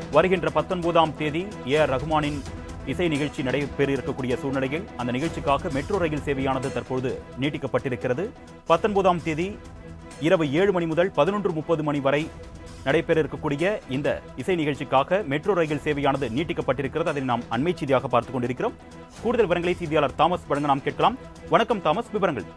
வருகின்ற பத்தொன்பதாம் தேதி ஏ ஆர் ரஹ்மானின் இசை நிகழ்ச்சி நடைபெற இருக்கக்கூடிய சூழ்நிலையில் அந்த நிகழ்ச்சிக்காக மெட்ரோ ரயில் சேவையானது தற்பொழுது நீட்டிக்கப்பட்டிருக்கிறது பத்தொன்பதாம் தேதி இரவு ஏழு மணி முதல் பதினொன்று முப்பது மணி வரை நடைபெற இருக்கக்கூடிய இந்த இசை நிகழ்ச்சிக்காக மெட்ரோ ரயில் சேவையானது நீட்டிக்கப்பட்டிருக்கிறது அதை நாம் அண்மை செய்தியாக பார்த்துக் கொண்டிருக்கிறோம் கூடுதல் விவரங்களை செய்தியாளர் தாமஸ் வழங்க நாம் கேட்கலாம் வணக்கம் தாமஸ் விவரங்கள்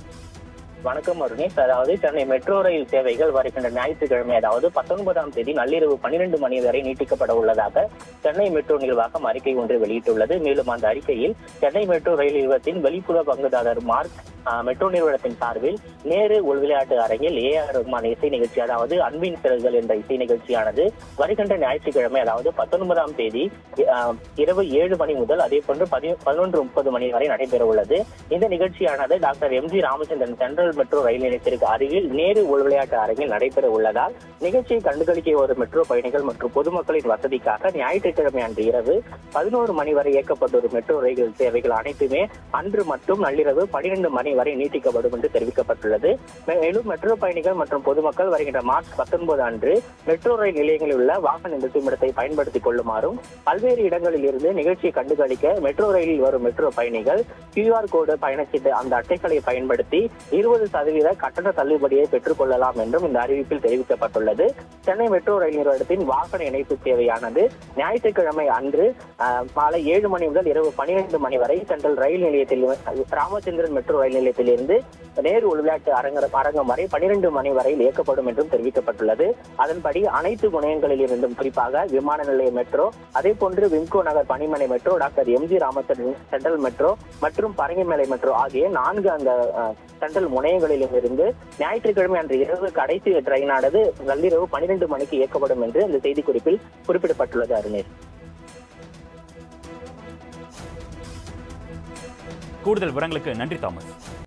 வணக்கம் அருணேஷ் அதாவது சென்னை மெட்ரோ ரயில் சேவைகள் வருகின்ற ஞாயிற்றுக்கிழமை அதாவது பத்தொன்பதாம் தேதி நள்ளிரவு பன்னிரண்டு மணி வரை நீட்டிக்கப்பட உள்ளதாக சென்னை மெட்ரோ நிர்வாகம் அறிக்கை ஒன்று வெளியிட்டுள்ளது மேலும் அந்த அறிக்கையில் சென்னை மெட்ரோ ரயில் நிறுவனத்தின் வெளிப்புற பங்குதாரர் மார்க் ஆஹ், மெட்ரோ நிறுவனத்தின் சார்பில் நேரு உள் விளையாட்டு அரங்கில் ஏ ஆர் ரஹ்மான் இசை நிகழ்ச்சி அதாவது அன்பின் சிறகுகள் என்ற இசை நிகழ்ச்சியானது வருகின்ற ஞாயிற்றுக்கிழமை அதாவது பத்தொன்பதாம் தேதி ஆஹ், இரவு ஏழு மணி முதல் அதே போன்று பதி பதினொன்று முப்பது மணி வரை நடைபெற உள்ளது இந்த நிகழ்ச்சியானது doctor M G Ramachandran central metro rail நிலையத்திற்கு அருகில் நேரு உள் விளையாட்டு அரங்கில் நடைபெற உள்ளதால் நிகழ்ச்சியை கண்டுகளிக்க வரும் மெட்ரோ பயணிகள் மற்றும் பொதுமக்களின் வசதிக்காக ஞாயிற்றுக்கிழமை அன்று இரவு பதினோரு மணி வரை இயக்கப்பட்டுள்ள மெட்ரோ ரயில் சேவைகள் அனைத்துமே அன்று மட்டும் நள்ளிரவு பனிரெண்டு மணி வரை நீட்டிக்கப்படும் என்று தெரிவிக்கப்பட்டுள்ளது மேலும் மெட்ரோ பயணிகள் மற்றும் பொதுமக்கள் வருகின்ற மார்ச் பத்தொன்பது அன்று மெட்ரோ ரயில் நிலையங்களில் உள்ள வாகன நிறுத்துமிடத்தை பயன்படுத்திக் கொள்ளுமாறும் பல்வேறு இடங்களில் இருந்து நிகழ்ச்சியை கண்டுகளிக்க மெட்ரோ ரயிலில் வரும் மெட்ரோ பயணிகள் கியூஆர் கோடு பயணச்சீட்டு அந்த அட்டைகளை பயன்படுத்தி இருபது சதவீத கட்டண தள்ளுபடியை பெற்றுக் கொள்ளலாம் என்றும் இந்த அறிவிப்பில் தெரிவிக்கப்பட்டுள்ளது சென்னை மெட்ரோ ரயில் நிறுவனத்தின் வாகன இணைப்பு சேவையானது ஞாயிற்றுக்கிழமை அன்று ஆஹ், மாலை ஏழு மணி முதல் இரவு பனிரெண்டு மணி வரை சென்ட்ரல் ரயில் நிலையத்தில் ராமச்சந்திரன் மெட்ரோ ரயில் நிலையத்திலிருந்து நேரு விளையாட்டு அரங்க அரங்கம் வரை பனிரெண்டு மணி வரையில் இயக்கப்படும் என்றும் தெரிவிக்கப்பட்டுள்ளது அதன்படி அனைத்து முனையங்களில் இருந்தும் குறிப்பாக விமான நிலைய மெட்ரோ அதே போன்று விம்கோ நகர் பணிமனை metro doctor M G Ramachandran central metro மற்றும் பரங்கிமலை மெட்ரோ ஆகிய நான்கு அந்த அஹ், சென்ட்ரல் முனையங்களிலும் இருந்து ஞாயிற்றுக்கிழமை அன்று இரவு கடைசி ட்ரெயினானது நள்ளிரவு பனிரெண்டு மணிக்கு இயக்கப்படும் என்று இந்த செய்திக்குறிப்பில் குறிப்பிடப்பட்டுள்ளது அருணேஷ் கூடுதல் விவரங்களுக்கு நன்றி தாமஸ்